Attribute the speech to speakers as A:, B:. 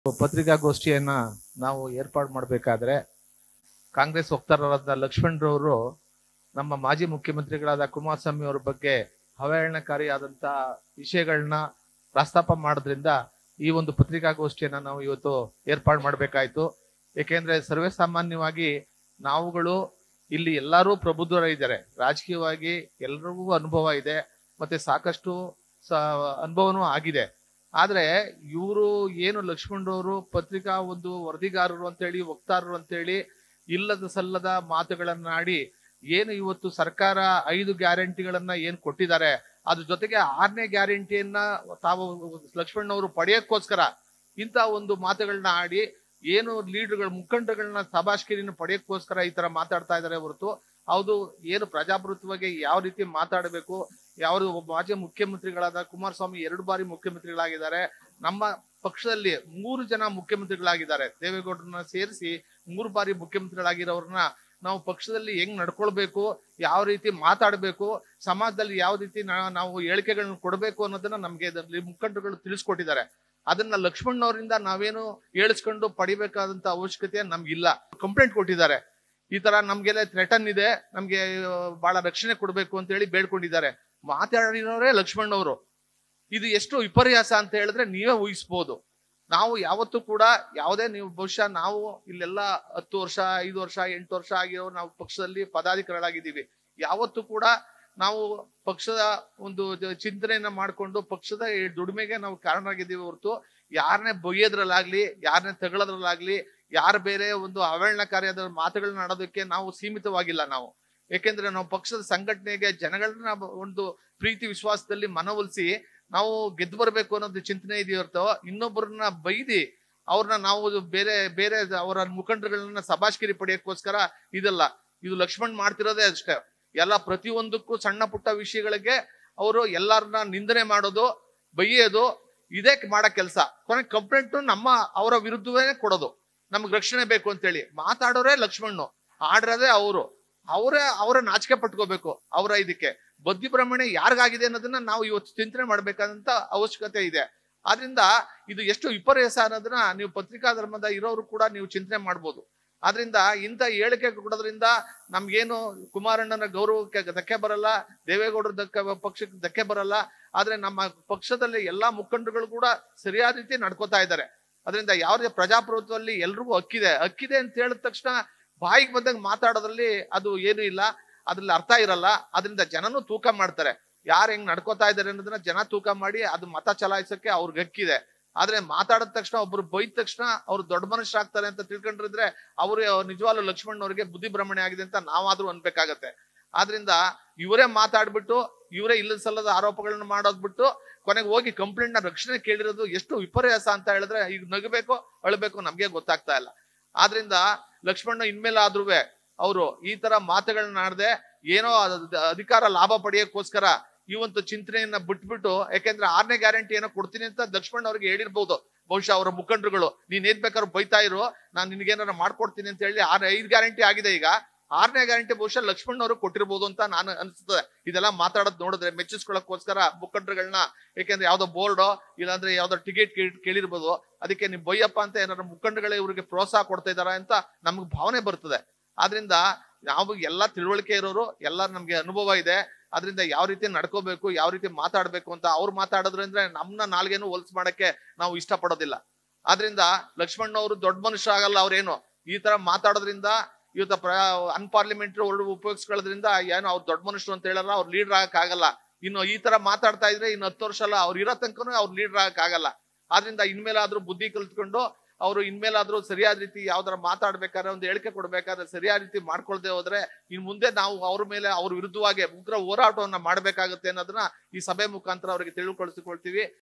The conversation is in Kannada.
A: ಪತ್ರಿಕಾಗೋಷ್ಠಿಯನ್ನ ನಾವು ಏರ್ಪಾಡು ಮಾಡಬೇಕಾದ್ರೆ ಕಾಂಗ್ರೆಸ್ ವಕ್ತಾರರಾದ ಲಕ್ಷ್ಮಣರವರು ನಮ್ಮ ಮಾಜಿ ಮುಖ್ಯಮಂತ್ರಿಗಳಾದ ಕುಮಾರಸ್ವಾಮಿ ಅವರ ಬಗ್ಗೆ ಅವಹೇಳನಕಾರಿಯಾದಂತ ವಿಷಯಗಳನ್ನ ಪ್ರಸ್ತಾಪ ಮಾಡೋದ್ರಿಂದ ಈ ಒಂದು ಪತ್ರಿಕಾಗೋಷ್ಠಿಯನ್ನ ನಾವು ಇವತ್ತು ಏರ್ಪಾಡು ಮಾಡಬೇಕಾಯ್ತು ಏಕೆಂದ್ರೆ ಸರ್ವೇ ಸಾಮಾನ್ಯವಾಗಿ ನಾವುಗಳು ಇಲ್ಲಿ ಎಲ್ಲರೂ ಪ್ರಬುದ್ಧರಿದ್ದಾರೆ ರಾಜಕೀಯವಾಗಿ ಎಲ್ರಿಗೂ ಅನುಭವ ಇದೆ ಮತ್ತೆ ಸಾಕಷ್ಟು ಸ- ಅನುಭವನೂ ಆಗಿದೆ ಆದ್ರೆ ಇವರು ಏನು ಲಕ್ಷ್ಮಣರವರು ಪತ್ರಿಕಾ ಒಂದು ವರದಿಗಾರರು ಅಂತೇಳಿ ವಕ್ತಾರರು ಅಂತೇಳಿ ಇಲ್ಲದ ಸಲ್ಲದ ಮಾತುಗಳನ್ನಾಡಿ ಏನು ಇವತ್ತು ಸರ್ಕಾರ ಐದು ಗ್ಯಾರಂಟಿಗಳನ್ನ ಏನ್ ಕೊಟ್ಟಿದ್ದಾರೆ ಅದ್ರ ಜೊತೆಗೆ ಆರನೇ ಗ್ಯಾರಂಟಿಯನ್ನ ತಾವು ಲಕ್ಷ್ಮಣವರು ಪಡೆಯಕ್ಕೋಸ್ಕರ ಇಂತ ಒಂದು ಮಾತುಗಳನ್ನ ಆಡಿ ಏನು ಲೀಡರ್ಗಳ ಮುಖಂಡಗಳನ್ನ ಸಭಾಷ್ಕಿರಿನ ಪಡೆಯಕ್ಕೋಸ್ಕರ ಈ ತರ ಮಾತಾಡ್ತಾ ಇದ್ದಾರೆ ಹೊರತು ಹೌದು ಏನು ಪ್ರಜಾಪ್ರಭುತ್ವವಾಗಿ ಯಾವ ರೀತಿ ಮಾತಾಡಬೇಕು ಯಾವುದು ಒಬ್ಬ ಮಾಜಿ ಮುಖ್ಯಮಂತ್ರಿಗಳಾದ ಕುಮಾರಸ್ವಾಮಿ ಎರಡು ಬಾರಿ ಮುಖ್ಯಮಂತ್ರಿಗಳಾಗಿದ್ದಾರೆ ನಮ್ಮ ಪಕ್ಷದಲ್ಲಿ ಮೂರು ಜನ ಮುಖ್ಯಮಂತ್ರಿಗಳಾಗಿದ್ದಾರೆ ದೇವೇಗೌಡರನ್ನ ಸೇರಿಸಿ ಮೂರು ಬಾರಿ ಮುಖ್ಯಮಂತ್ರಿಗಳಾಗಿರೋರ್ನ ನಾವು ಪಕ್ಷದಲ್ಲಿ ಹೆಂಗ್ ನಡ್ಕೊಳ್ಬೇಕು ಯಾವ ರೀತಿ ಮಾತಾಡಬೇಕು ಸಮಾಜದಲ್ಲಿ ಯಾವ ರೀತಿ ನಾ- ನಾವು ಹೇಳಿಕೆಗಳನ್ನ ಕೊಡಬೇಕು ಅನ್ನೋದನ್ನ ನಮ್ಗೆ ಇದರಲ್ಲಿ ಮುಖಂಡರುಗಳು ತಿಳಿಸ್ಕೊಟ್ಟಿದ್ದಾರೆ ಅದನ್ನ ಲಕ್ಷ್ಮಣ್ಣವರಿಂದ ನಾವೇನು ಹೇಳಿಸ್ಕೊಂಡು ಪಡಿಬೇಕಾದಂತ ಅವಶ್ಯಕತೆ ನಮ್ಗಿಲ್ಲ ಕಂಪ್ಲೇಂಟ್ ಕೊಟ್ಟಿದ್ದಾರೆ ಈ ತರ ನಮ್ಗೆಲ್ಲ ಥ್ರೆಟನ್ ಇದೆ ನಮ್ಗೆ ಆ, ಬಹಳ ರಕ್ಷಣೆ ಕೊಡ್ಬೇಕು ಅಂತ ಹೇಳಿ ಬೇಡ್ಕೊಂಡಿದ್ದಾರೆ ಮಾತಾಡಿರೋರೇ ಲಕ್ಷ್ಮಣ್ಣವರು ಇದು ಎಷ್ಟು ವಿಪರ್ಯಾಸ ಅಂತ ಹೇಳಿದ್ರೆ ನೀವೇ ಊಹಿಸ್ಬೋದು ನಾವು ಯಾವತ್ತೂ ಕೂಡ ಯಾವುದೇ ನೀವು ಬಹುಶಃ ನಾವು ಇಲ್ಲೆಲ್ಲ ಹತ್ತು ವರ್ಷ ಐದು ವರ್ಷ ಎಂಟು ವರ್ಷ ಆಗಿರೋ ನಾವು ಪಕ್ಷದಲ್ಲಿ ಪದಾಧಿಕಾರಿಗಳಾಗಿದ್ದೀವಿ ಯಾವತ್ತೂ ಕೂಡ ನಾವು ಪಕ್ಷದ ಒಂದು ಜ- ಚಿಂತನೆಯನ್ನ ಮಾಡ್ಕೊಂಡು ಪಕ್ಷದ ಈ ದುಡಿಮೆಗೆ ನಾವು ಕಾರಣರಾಗಿದ್ದೀವಿ ಹೊರತು ಯಾರನ್ನೇ ಬೊಯ್ಯೋದ್ರಲ್ಲಾಗ್ಲಿ ಯಾರನ್ನೇ ತಗೊಳ್ಳೋದ್ರಲ್ಲಾಗ್ಲಿ ಯಾರು ಬೇರೆ ಒಂದು ಅವಹೇಳನಕಾರಿಯಾದ ಮಾತುಗಳನ್ನ ಆಡೋದಕ್ಕೆ ನಾವು ಸೀಮಿತವಾಗಿಲ್ಲ ನಾವು ಯಾಕೆಂದ್ರೆ ನಾವು ಪಕ್ಷದ ಸಂಘಟನೆಗೆ ಜನಗಳನ್ನ ಒಂದು ಪ್ರೀತಿ ವಿಶ್ವಾಸದಲ್ಲಿ ಮನವೊಲಿಸಿ ನಾವು ಗೆದ್ದು ಬರಬೇಕು ಅನ್ನೋದು ಚಿಂತನೆ ಇದೆಯೋ ಹೊರತು ಇನ್ನೊಬ್ಬರನ್ನ ಬೈದಿ ಅವ್ರನ್ನ ನಾವು ಬೇರೆ ಬೇರೆ ಅವರ ಮುಖಂಡರುಗಳನ್ನ ಸಭಾಷ್ಕಿರಿ ಪಡೆಯಕ್ಕೋಸ್ಕರ ಇದಲ್ಲ ಇದು ಲಕ್ಷ್ಮಣ್ ಮಾಡ್ತಿರೋದೇ ಅಷ್ಟೇ ಎಲ್ಲ ಪ್ರತಿಯೊಂದಕ್ಕೂ ಸಣ್ಣ ಪುಟ್ಟ ವಿಷಯಗಳಿಗೆ ಅವರು ಎಲ್ಲರನ್ನ ನಿಂದನೆ ಮಾಡೋದು ಬೈಯೋದು ಇದೇ ಮಾಡೋ ಕೆಲಸ ಕೊನೆ ಕಂಪ್ಲೇಂಟ್ ನಮ್ಮ ಅವರ ವಿರುದ್ಧವೇ ಕೊಡೋದು ನಮ್ಗೆ ರಕ್ಷಣೆ ಬೇಕು ಅಂತೇಳಿ ಮಾತಾಡೋರೇ ಲಕ್ಷ್ಮಣ್ಣು ಆಡ್ರದೇ ಅವರು ಅವರೇ ಅವರ ನಾಚಿಕೆ ಪಟ್ಕೋಬೇಕು ಅವರ ಇದಕ್ಕೆ ಬದ್ದಿ ಭ್ರಮಣೆ ಯಾರಿಗಾಗಿದೆ ಅನ್ನೋದನ್ನ ನಾವು ಇವತ್ತು ಚಿಂತನೆ ಮಾಡ್ಬೇಕಾದಂತ ಅವಶ್ಯಕತೆ ಇದೆ ಆದ್ರಿಂದ ಇದು ಎಷ್ಟು ವಿಪರ್ಯಾಸ ಅನ್ನೋದನ್ನ ನೀವು ಪತ್ರಿಕಾ ಧರ್ಮದ ಇರೋರು ಕೂಡ ನೀವು ಚಿಂತನೆ ಮಾಡ್ಬೋದು ಆದ್ರಿಂದ ಇಂಥ ಹೇಳಿಕೆ ಕೊಡೋದ್ರಿಂದ ನಮ್ಗೇನು ಕುಮಾರಣ್ಣನ ಗೌರವಕ್ಕೆ ಧಕ್ಕೆ ಬರಲ್ಲ ದೇವೇಗೌಡರ ಧಕ್ಕೆ ಪಕ್ಷಕ್ಕೆ ಧಕ್ಕೆ ಬರಲ್ಲ ಆದ್ರೆ ನಮ್ಮ ಪಕ್ಷದಲ್ಲಿ ಎಲ್ಲಾ ಮುಖಂಡರುಗಳು ಕೂಡ ಸರಿಯಾದ ರೀತಿ ನಡ್ಕೋತಾ ಇದ್ದಾರೆ ಅದರಿಂದ ಯಾವುದೇ ಪ್ರಜಾಪ್ರಭುತ್ವದಲ್ಲಿ ಎಲ್ರಿಗೂ ಹಕ್ಕಿದೆ ಹಕ್ಕಿದೆ ಅಂತ ಹೇಳಿದ ತಕ್ಷಣ ಬಾಯಿಗೆ ಬಂದಂಗೆ ಮಾತಾಡೋದ್ರಲ್ಲಿ ಅದು ಏನು ಇಲ್ಲ ಅದ್ರಲ್ಲಿ ಅರ್ಥ ಇರಲ್ಲ ಅದರಿಂದ ಜನನು ತೂಕ ಮಾಡ್ತಾರೆ ಯಾರು ಹೆಂಗ್ ನಡ್ಕೋತಾ ಇದಾರೆ ಅನ್ನೋದನ್ನ ಜನ ತೂಕ ಮಾಡಿ ಅದು ಮತ ಚಲಾಯಿಸಕ್ಕೆ ಅವ್ರಿಗೆ ಹಕ್ಕಿದೆ ಆದ್ರೆ ಮಾತಾಡಿದ ತಕ್ಷಣ ಒಬ್ರು ಬೈದ ತಕ್ಷಣ ಅವ್ರು ದೊಡ್ಡ ಮನುಷ್ಯರಾಗ್ತಾರೆ ಅಂತ ತಿಳ್ಕೊಂಡಿದ್ರೆ ಅವ್ರು ನಿಜವಾಗ್ಲೂ ಲಕ್ಷ್ಮಣ್ ಅವ್ರಿಗೆ ಬುದ್ಧಿ ಭ್ರಮಣೆ ಆಗಿದೆ ಅಂತ ನಾವಾದ್ರೂ ಅನ್ಬೇಕಾಗತ್ತೆ ಆದ್ರಿಂದ ಇವರೇ ಮಾತಾಡ್ಬಿಟ್ಟು ಇವರೇ ಇಲ್ಲದ ಸಲ್ಲದ ಆರೋಪಗಳನ್ನ ಮಾಡೋದ್ ಬಿಟ್ಟು ಕೊನೆಗೆ ಹೋಗಿ ಕಂಪ್ಲೇಂಟ್ ನ ರಕ್ಷಣೆ ಕೇಳಿರೋದು ಎಷ್ಟು ವಿಪರ್ಯಾಸ ಅಂತ ಹೇಳಿದ್ರೆ ಈಗ ನಗಬೇಕು ಅಳ್ಬೇಕು ನಮ್ಗೆ ಗೊತ್ತಾಗ್ತಾ ಇಲ್ಲ ಆದ್ರಿಂದ ಲಕ್ಷ್ಮಣ ಇನ್ಮೇಲಾದ್ರೂ ಅವರು ಈ ತರ ಮಾತುಗಳನ್ನ ಆಡದೆ ಏನೋ ಅದ್- ಅಧಿಕಾರ ಲಾಭ ಪಡೆಯಕ್ಕೋಸ್ಕರ ಈ ಒಂದು ಚಿಂತನೆಯನ್ನ ಬಿಟ್ಬಿಟ್ಟು ಯಾಕೆಂದ್ರೆ ಆರನೇ ಗ್ಯಾರಂಟಿ ಏನೋ ಕೊಡ್ತೀನಿ ಅಂತ ಲಕ್ಷ್ಮಣ್ ಅವ್ರಿಗೆ ಹೇಳಿರ್ಬೋದು ಬಹುಶಃ ಅವರ ಮುಖಂಡರುಗಳು ನೀನ್ ಏನ್ ಬೇಕಾದ್ರೂ ಬೈತಾ ಇರು ನಾನ್ ನಿನ್ಗೇನಾರ ಮಾಡ್ಕೊಡ್ತೀನಿ ಅಂತ ಹೇಳಿ ಆರ್ ಐದ್ ಗ್ಯಾರಂಟಿ ಆಗಿದೆ ಈಗ ಆರನೇ ಗ್ಯಾರಂಟಿ ಬಹುಶಃ ಲಕ್ಷ್ಮಣ್ ಅವರು ಕೊಟ್ಟಿರ್ಬೋದು ಅಂತ ನಾನು ಅನ್ಸುತ್ತದೆ ಇದೆಲ್ಲ ಮಾತಾಡೋದ್ ನೋಡಿದ್ರೆ ಮೆಚ್ಚಿಸ್ಕೊಳಕ್ಕೋಸ್ಕರ ಮುಖಂಡರುಗಳನ್ನ ಯಾಕೆಂದ್ರೆ ಯಾವ್ದೋ ಬೋರ್ಡೋ ಇಲ್ಲಾಂದ್ರೆ ಯಾವ್ದೋ ಟಿಕೆಟ್ ಕೇಳಿರ್ಬೋದು ಅದಕ್ಕೆ ನೀವು ಬೈಯಪ್ಪ ಅಂತ ಏನಾದ್ರು ಮುಖಂಡಗಳೇ ಇವ್ರಿಗೆ ಪ್ರೋತ್ಸಾಹ ಕೊಡ್ತಾ ಇದಾರ ಅಂತ ನಮ್ಗೆ ಭಾವನೆ ಬರ್ತದೆ ಆದ್ರಿಂದ ನಾವು ಎಲ್ಲಾ ತಿಳುವಳಿಕೆ ಇರೋರು ಎಲ್ಲ ನಮ್ಗೆ ಅನುಭವ ಇದೆ ಅದರಿಂದ ಯಾವ ರೀತಿ ನಡ್ಕೋಬೇಕು ಯಾವ ರೀತಿ ಮಾತಾಡ್ಬೇಕು ಅಂತ ಅವ್ರು ಮಾತಾಡಿದ್ರಂದ್ರೆ ನಮ್ನ ನಾಲ್ಗೇನು ಹೊಲ್ಸ್ ಮಾಡಕ್ಕೆ ನಾವು ಇಷ್ಟಪಡೋದಿಲ್ಲ ಆದ್ರಿಂದ ಲಕ್ಷ್ಮಣ್ ಅವರು ದೊಡ್ಡ ಮನುಷ್ಯ ಆಗಲ್ಲ ಅವ್ರೇನು ಈ ತರ ಮಾತಾಡೋದ್ರಿಂದ ಇವತ್ತ ಪ್ರ ಅನ್ಪಾರ್ಲಿಮೆಂಟರಿ ವರ್ಡ್ ಉಪಯೋಗಿಸ್ಕೊಳ್ಳೋದ್ರಿಂದ ಏನೋ ಅವ್ರು ದೊಡ್ಡ ಮನುಷ್ಯರು ಅಂತ ಹೇಳಲ್ಲ ಅವ್ರು ಲೀಡರ್ ಆಗಕ್ ಆಗಲ್ಲ ಇನ್ನು ಈ ತರ ಮಾತಾಡ್ತಾ ಇದ್ರೆ ಇನ್ನು ಹತ್ತು ವರ್ಷ ಅಲ್ಲ ಅವ್ರು ಇರೋ ತನಕನೂ ಅವ್ರು ಲೀಡರ್ ಆಗಕ್ ಆಗಲ್ಲ ಆದ್ರಿಂದ ಇನ್ಮೇಲಾದ್ರೂ ಬುದ್ಧಿ ಕಲ್ತ್ಕೊಂಡು ಅವರು ಇನ್ಮೇಲಾದ್ರೂ ಸರಿಯಾದ ರೀತಿ ಯಾವ್ದಾರ ಮಾತಾಡ್ಬೇಕಾದ್ರೆ ಒಂದು ಹೇಳಿಕೆ ಕೊಡ್ಬೇಕಾದ್ರೆ ಸರಿಯಾದ ರೀತಿ ಮಾಡ್ಕೊಳ್ದೆ ಹೋದ್ರೆ ಇನ್ ಮುಂದೆ ನಾವು ಅವ್ರ ಮೇಲೆ ಅವ್ರ ವಿರುದ್ಧವಾಗಿ ಉಗ್ರ ಹೋರಾಟವನ್ನ ಮಾಡ್ಬೇಕಾಗುತ್ತೆ ಅನ್ನೋದನ್ನ ಈ ಸಭೆ ಮುಖಾಂತರ ಅವರಿಗೆ ತಿಳಿದುಕೊಳಿಸಿಕೊಳ್ತೀವಿ